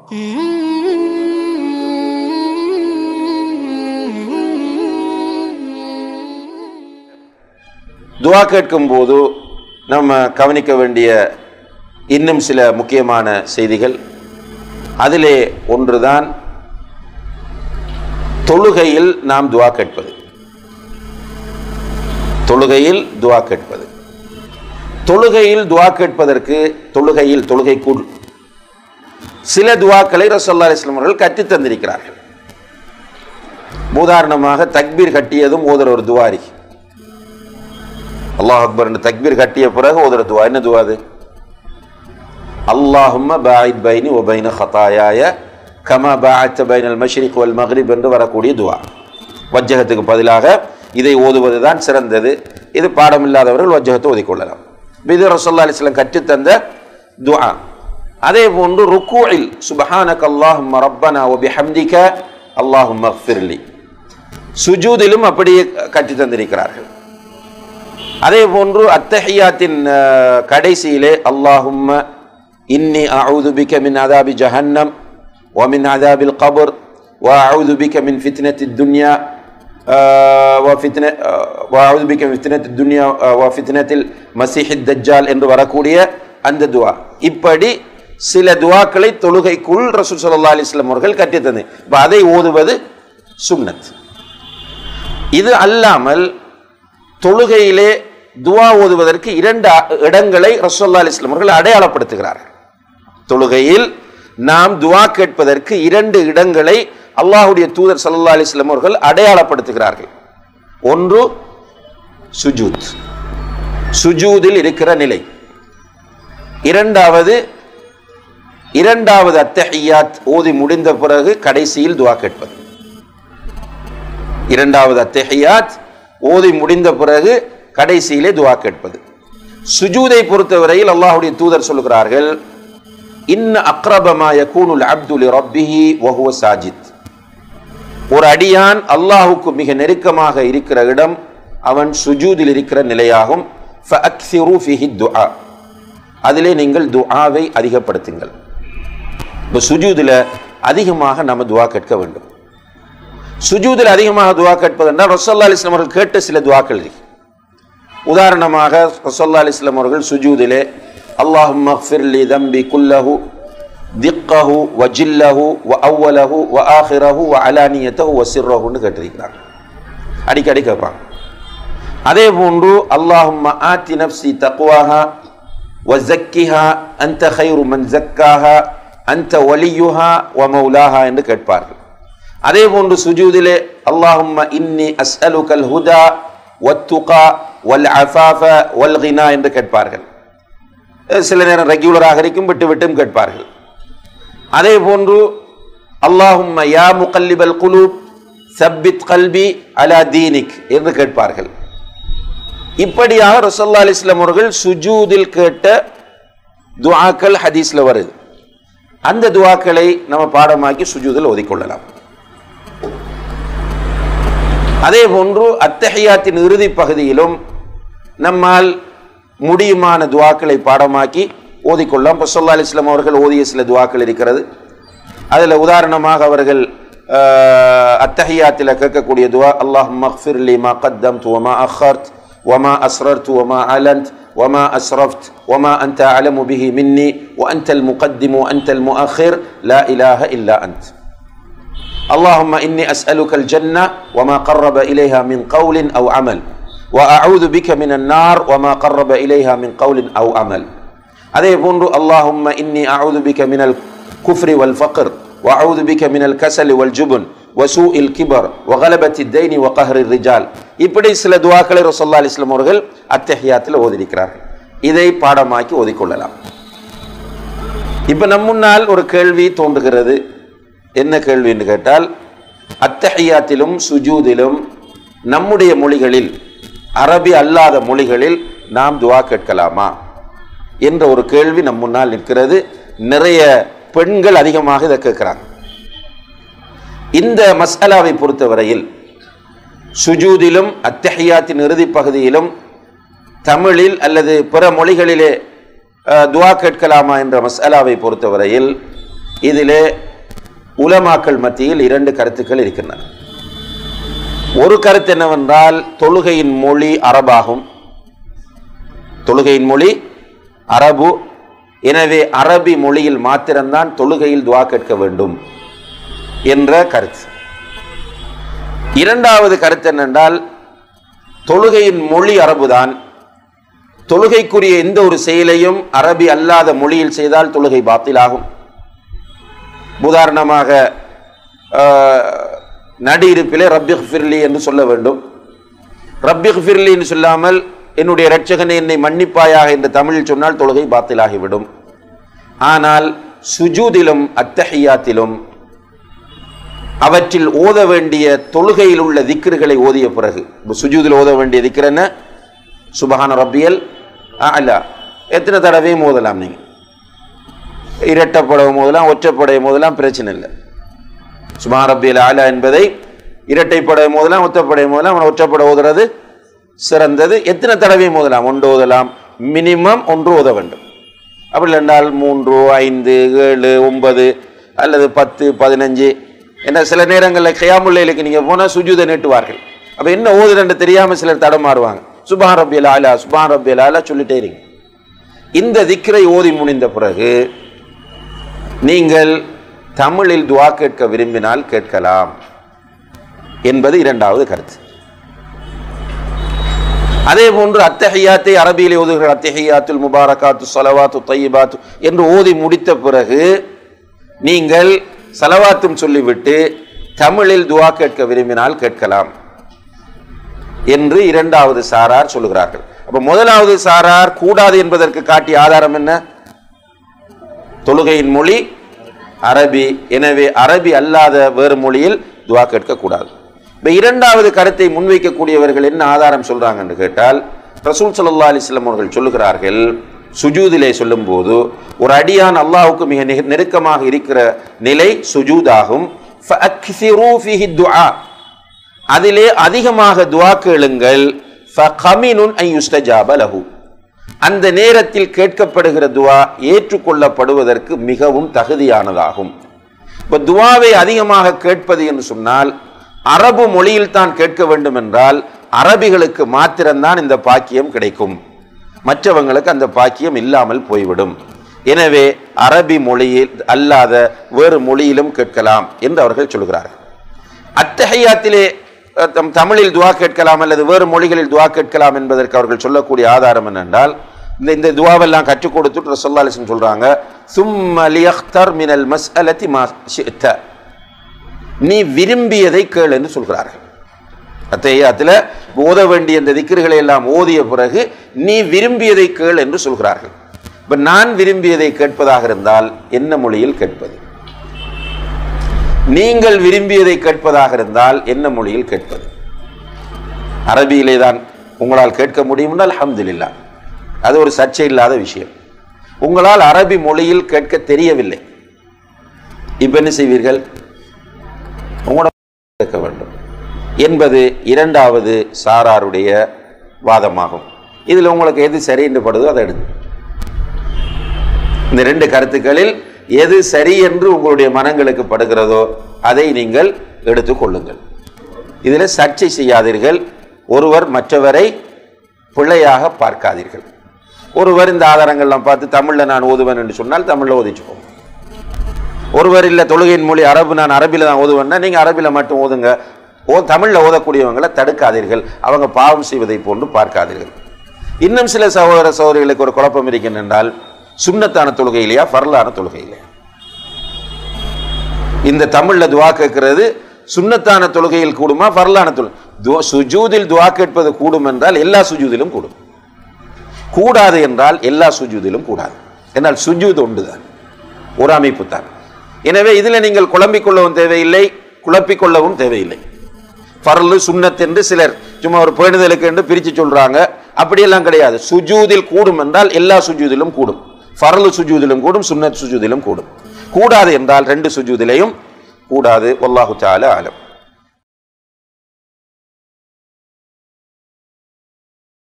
துவா கேட்கும் போது நம்ம கவனிக்க வேண்டிய இன்னும் சில முக்கியமான செய்திகள் அதிலே ஒன்றுதான் தொழுகையில் நாம் துவா கேட்பது தொழுகையில் துவா கேட்பது தொழுகையில் துவா கேட்பதற்கு தொழுகையில் தொழுகைக்குள் சில துவாக்களை ரசல்லா அலிஸ்லாம் அவர்கள் கற்றுத் தந்திருக்கிறார்கள் உதாரணமாக தக்பீர் கட்டியதும் ஓதுற ஒரு துவாரி அல்லாஹ் அக்பர் தக்பீர் கட்டிய பிறகு ஓதுற துவா என்ன துவா அது அல்லாஹும்ம பாயித் பைனி ஒபைன ஹதாயாய கமா பாஅத்த பைனல் மஷ்ரிக் வல் மக்ரிப் என்று வரக்கூடிய துவா வஜ்ஜகத்துக்கு பதிலாக இதை ஓதுவது தான் சிறந்தது இது பாடமில்லாதவர்கள் வஜ்ஜகத்தை ஓதிக்கொள்ளலாம் இது ரசல்லா அலிஸ்லாம் கற்றுத்தந்த துவா அதே போன்று ருக்கூஇல் சுபஹானக் அல்லாஹும்ம ரப்பனா ஒ பிஹம்திக அல்லாஹும்ம ஃபிர்லி சுஜூதிலும் அப்படியே கற்றுத் தந்திருக்கிறார்கள் அதே போன்று அத்தஹியாத்தின் அஹ், கடைசியிலே அல்லாஹும்ம இன்னி அவுது பிக மின் அதாபி ஜஹன்னம் ومن عذاب القبر وأعوذ بك من فتنة الدنيا آه، وفتنة آه، وأعوذ بك من فتنة الدنيا آه، وفتنة المسيح الدجال என்று வரக்கூடிய அந்த துவா இப்படி சில துவாக்களை தொழுகைக்குள் ரசூல் ஸல்லல்லாஹு அலைஹி வஸல்லம் அவர்கள் கற்றுத்தந்து இப்போ அதை ஓதுவது சுன்னத் இது அல்லாமல் தொழுகையிலே துவா ஓதுவதற்கு இரண்டு அ- இடங்களை ரசோல்லா அலிஸ்லாம் அவர்கள் அடையாளப்படுத்துகிறார்கள் தொழுகையில் நாம் துவா கேட்பதற்கு இரண்டு இடங்களை அல்லாஹ்வுடைய தூதர் ஸல்லல்லாஹு அலைஹி வஸல்லம் அவர்கள் அடையாளப்படுத்துகிறார்கள் ஒன்று சுஜூத் சுஜூதில் இருக்கிற நிலை இரண்டாவது இரண்டாவது அத்தஹியாத் ஓதி முடிந்த பிறகு கடைசியில் துவா கேட்பது இரண்டாவது அத்தஹியாத் ஓதி முடிந்த பிறகு கடைசியிலே துவா கேட்பது சுஜூதை பொறுத்தவரையில் அல்லாஹ்வுடைய தூதர் சொல்கிறார்கள் இன்ன அக்ரபமா யகூனுல் அப்துல் ரப்பிஹி வஹுவ சாஜித் ஒரு அடியான் அல்லாஹுக்கு மிக நெருக்கமாக இருக்கிற இடம் அவன் சுஜூதில் இருக்கிற நிலையாகும் ஃபஅக்ஸிரு ஃபிஹி துஆ அதிலே நீங்கள் துஆவை அதிகப்படுத்துங்கள் இப்போ சுஜூதில் அதிகமாக நம்ம துஆ கேட்க வேண்டும் சுஜூதில் அதிகமாக துஆ கேட்பதென்றால் ரசல்லா அலிஸ்லாம் அவர்கள் கேட்ட சில துஆக்கள் இருக்கு உதாரணமாக ரசல்லா அலிஸ்லாம் அவர்கள் சுஜூதிலே அல்லாஹும் மஃபிர்லி தம்பி குல்லஹு திக்கஹு வ ஜில்லஹு வ அவ்வலஹு வ ஆஹிரஹு வ அலானியத்தஹு வ சிர்ரஹுன்னு கேட்டிருக்கிறாங்க அடிக்கடி கேட்பாங்க அதே போன்று அல்லாஹும்ம ஆத்தி நப்சி தக்வாஹா வ ஜக்கிஹா அன்த ஹைரு மன் ஜக்காஹா அன்த வலியுஹா வ மௌலாஹா என்று கேட்பார்கள் அதே போன்று சுஜூதிலே அல்லாஹும்ம இன்னி அஸ்அலுகல் ஹுதா வத்துகா வல் அஃபாஃப வல் கினா என்று கேட்பார்கள் அஹ் சில நேரம் ரெகுலராக இருக்கும் விட்டு விட்டும் கேட்பார்கள் அதே போன்று அல்லாஹும்ம யா முகல்லிபல் குலூப் சப்பித் கல்பி அலா தீனிக் என்று கேட்பார்கள் இப்படியாக ரசல்லா அலிஸ்லாம் அவர்கள் சுஜூதில் கேட்ட துஆக்கள் ஹதீஸ்ல வருது அந்த துஆக்களை நம்ம பாடமாக்கி சுஜூதில் ஓதிக்கொள்ளலாம் அதே போன்று அத்தஹியாத்தின் இறுதி பகுதியிலும் நம்மால் முடியுமான துவாக்களை பாடமாக்கி ஓதிக்கொள்ளலாம் இப்போ சொல்லா அலிஸ்லாம் அவர்கள் ஓதிய சில துவாக்கள் இருக்கிறது அதில் உதாரணமாக அவர்கள் அத்தஹியாத்தில் கேட்கக்கூடிய துவா அல்லாஹ் மக்ஃபிர் லி மா கத்தம் வமா அஹர்த் வமா அஸ்ரர்த் வமா அலந்த் وما أسرفت وما أنت أعلم به مني وأنت المقدم وأنت المؤخر لا إله إلا أنت اللهم إني أسألك الجنة وما قرب إليها من قول أو عمل وأعوذ بك من النار وما قرب إليها من قول أو عمل அதே போன்று اللهم إني أعوذ بك من الكفر والفقر وأعوذ بك من الكسل والجبن وسوء الكبر وغلبة الدين وقهر الرجال இப்படி சில துவாக்களை ரசல்லா அலிஸ்லாம் அவர்கள் அத்தஹியாத்தில் ஓதிருக்கிறார்கள் இதை பாடமாக்கி ஓதிக்கொள்ளலாம் இப்ப நம் முன்னால் ஒரு கேள்வி தோன்றுகிறது என்ன கேள்வி என்று கேட்டால் அத்தஹியாத்திலும் சுஜூதிலும் நம்முடைய மொழிகளில் அரபி அல்லாத மொழிகளில் நாம் துவா கேட்கலாமா என்ற ஒரு கேள்வி நம் முன்னால் நிற்கிறது நிறைய பெண்கள் அதிகமாக இதை கேட்கிறாங்க இந்த மஸ்அலாவை பொறுத்தவரையில் சுஜூதிலும் அத்தஹியாத்தின் இறுதி பகுதியிலும் தமிழில் அல்லது பிற மொழிகளிலே அஹ், துவா கேட்கலாமா என்ற மஸ்அலாவை பொறுத்தவரையில் இதிலே உலமாக்கள் மத்தியில் இரண்டு கருத்துக்கள் இருக்கின்றன ஒரு கருத்து என்னவென்றால் தொழுகையின் மொழி அரபாகும் தொழுகையின் மொழி அரபு எனவே அரபி மொழியில் மாத்திரம்தான் தொழுகையில் துவா கேட்க வேண்டும் என்ற கருத்து இரண்டாவது கருத்து என்னென்றால் தொழுகையின் மொழி அரபுதான் தொழுகைக்குரிய எந்த ஒரு செயலையும் அரபி அல்லாத மொழியில் செய்தால் தொழுகை பாத்திலாகும் உதாரணமாக நடி இருப்பிலே ரப்பிக் ஃபிர்லி என்று சொல்ல வேண்டும் ரப்பிக் ஃபிர்லி என்று சொல்லாமல் என்னுடைய இரட்சகனை என்னை மன்னிப்பாயாக என்று தமிழில் சொன்னால் தொழுகை பாத்திலாகிவிடும் ஆனால் சுஜூதிலும் அத்தஹியாத்திலும் அவற்றில் ஓத வேண்டிய தொழுகையில் உள்ள திக்ருகளை ஓதிய பிறகு சுஜூதில் ஓத வேண்டிய திக்ர் என்ன சுபஹான ரப்பியல் அல்ல எத்தனை தடவையும் ஓதலாம் நீங்கள் இரட்டைப்படவும் போதெல்லாம் ஒற்றைப்படையும் போதெல்லாம் பிரச்சனை இல்லை சுபஹான ரப்பியல் ஆலா என்பதை இரட்டைப்படையும் போதெல்லாம் ஒற்றைப்படையும் போதெல்லாம் ஒற்றைப்பட ஓதுறது சிறந்தது எத்தனை தடவையும் ஓதலாம் ஒன்று ஓதலாம் மினிமம் ஒன்று ஓத வேண்டும் அப்படி இல்லைன்றால் மூன்று ஐந்து ஏழு ஒன்பது அல்லது பத்து பதினஞ்சு என்ன சில நேரங்களில் கையாமுல்லைகளுக்கு நீங்கள் போனால் சுஜூதை நீட்டுவார்கள் அப்போ என்ன ஓதுறன்னு தெரியாமல் சிலர் தடமாறுவாங்க சுபான் ரப்பியல் ஆலா சுபான் ரப்பியல் ஆலா சொல்லிட்டே இருங்க இந்த திக்ரை ஓதி முடிந்த பிறகு நீங்கள் தமிழில் துவா கேட்க விரும்பினால் கேட்கலாம் என்பது இரண்டாவது கருத்து அதே போன்று அத்தஹியாத்தை அரபியிலே ஓதுகிற அத்தஹியாத்துல் முபாரகாத்து சலவாத்து தையபாத்து என்று ஓதி முடித்த பிறகு நீங்கள் சலவாத்தும் சொல்லிவிட்டு தமிழில் துவா கேட்க விரும்பினால் கேட்கலாம் என்று இரண்டாவது சாரார் சொல்லுகிறார்கள் அப்ப முதலாவது சாரார் கூடாது என்பதற்கு காட்டிய ஆதாரம் என்ன தொழுகையின் மொழி அரபி எனவே அரபி அல்லாத வேறு மொழியில் துவா கேட்கக்கூடாது இப்போ இரண்டாவது கருத்தை முன்வைக்கக்கூடியவர்கள் என்ன ஆதாரம் சொல்றாங்கன்னு கேட்டால் ரசூல் சல்லா அலிஸ்லாம் அவர்கள் சொல்லுகிறார்கள் சுஜூதிலே சொல்லும்போது ஒரு அடியான் அல்லாஹுக்கு மிக நெ- நெருக்கமாக இருக்கிற நிலை சுஜூதாகும் فَأَكْثِرُوا فِيهِ الدُّعَاء. அதிலே அதிகமாக துவா கேளுங்கள் فَقَمِنٌ أَن يُسْتَجَابَ لَهُ. அந்த நேரத்தில் கேட்கப்படுகிற துவா ஏற்றுக்கொள்ளப்படுவதற்கு மிகவும் தகுதியானதாகும் இப்ப துவாவை அதிகமாக கேட்பது என்று சொன்னால் அரபு மொழியில் தான் கேட்க வேண்டும் என்றால் அரபிகளுக்கு மாத்திரம்தான் இந்த பாக்கியம் கிடைக்கும் மற்றவங்களுக்கு அந்த பாக்கியம் இல்லாமல் போய்விடும் எனவே அரபி மொழியில் அல்லாத வேறு மொழியிலும் கேட்கலாம் என்று அவர்கள் சொல்கிறார்கள் அத்தஹையாத்திலே அஹ், தம் தமிழில் துவா கேட்கலாம் அல்லது வேறு மொழிகளில் துவா கேட்கலாம் என்பதற்கு அவர்கள் சொல்லக்கூடிய ஆதாரம் என்னென்றால் இந்த இந்த துவாவெல்லாம் கற்றுக் கொடுத்துட்டு ரசல்லா அலிஸ்லம் சொல்றாங்க சும்ம லியக்தர் மினல் மஸ்அலத்தி மா ஷி'த. நீ விரும்பியதை கேள் என்று சொல்கிறார்கள் அத்தையாத்தில் ஓத வேண்டிய இந்த திக்கிர்களை எல்லாம் ஓதிய பிறகு நீ விரும்பியதை கேள் என்று சொல்கிறார்கள் இப்ப நான் விரும்பியதை கேட்பதாக இருந்தால் என்ன மொழியில் கேட்பது நீங்கள் விரும்பியதை கேட்பதாக இருந்தால் என்ன மொழியில் கேட்பது அரபியிலே தான் உங்களால் கேட்க முடியும் என்றால் அல்ஹம்துலில்லாஹ் அது ஒரு சர்ச்சை இல்லாத விஷயம் உங்களால் அரபி மொழியில் கேட்க தெரியவில்லை இப்ப என்ன செய்வீர்கள் உங்களோட கேட்க வேண்டும் என்பது இரண்டாவது சாராருடைய வாதமாகும் இதில் உங்களுக்கு எது சரி என்று படுதோ அதை எடுங்க இந்த ரெண்டு கருத்துக்களில் எது சரி என்று உங்களுடைய மனங்களுக்கு படுகிறதோ அதை நீங்கள் எடுத்துக்கொள்ளுங்கள் இதில் சர்ச்சை செய்யாதீர்கள் ஒருவர் மற்றவரை பிள்ளையாக பார்க்காதீர்கள் ஒருவர் இந்த ஆதாரங்கள்லாம் பார்த்து தமிழில் நான் ஓதுவேன் என்று சொன்னால் தமிழில் ஓதிச்சுக்கோங்க ஒருவர் இல்லை தொழுகையின் மொழி அரபு நான் அரபியில் தான் ஓதுவேன்னா நீங்கள் அரபியில் மட்டும் ஓதுங்க ஓ தமிழில் ஓதக்கூடியவங்களை தடுக்காதீர்கள் அவங்க பாவம் செய்வதை போன்று பார்க்காதீர்கள் இன்னும் சில சகோதர சகோதரிகளுக்கு ஒரு குழப்பம் இருக்கின்ற என்றால் சுண்ணத்தான தொழுகையிலையா ஃபர்லான தொழுகையிலையா இந்த தமிழில் துவா கேட்கிறது சுண்ணத்தான தொழுகையில் கூடுமா ஃபர்லான தொழு துவா- சுஜூதில் துவா கேட்பது கூடும் என்றால் எல்லா சுஜூதிலும் கூடும் கூடாது என்றால் எல்லா சுஜூதிலும் கூடாது என்றால் சுஜூத் ஒன்றுதான் ஒரு அமைப்பு தான் எனவே இதில் நீங்கள் குழம்பிக் கொள்ளவும் தேவையில்லை குழப்பிக் கொள்ளவும் தேவையில்லை ஃபர்லு சுன்னத் என்று சிலர் சும்மா ஒரு பேணுதலுக்கு என்று பிரித்து சொல்றாங்க அப்படியெல்லாம் கிடையாது சுஜூதில் கூடும் என்றால் எல்லா சுஜூதிலும் கூடும் ஃபர்லு சுஜூதிலும் கூடும் சுன்னத் சுஜூதிலும் கூடும் கூடாது என்றால் ரெண்டு சுஜூதிலையும் கூடாது வல்லாஹு தஆலா ஆலம்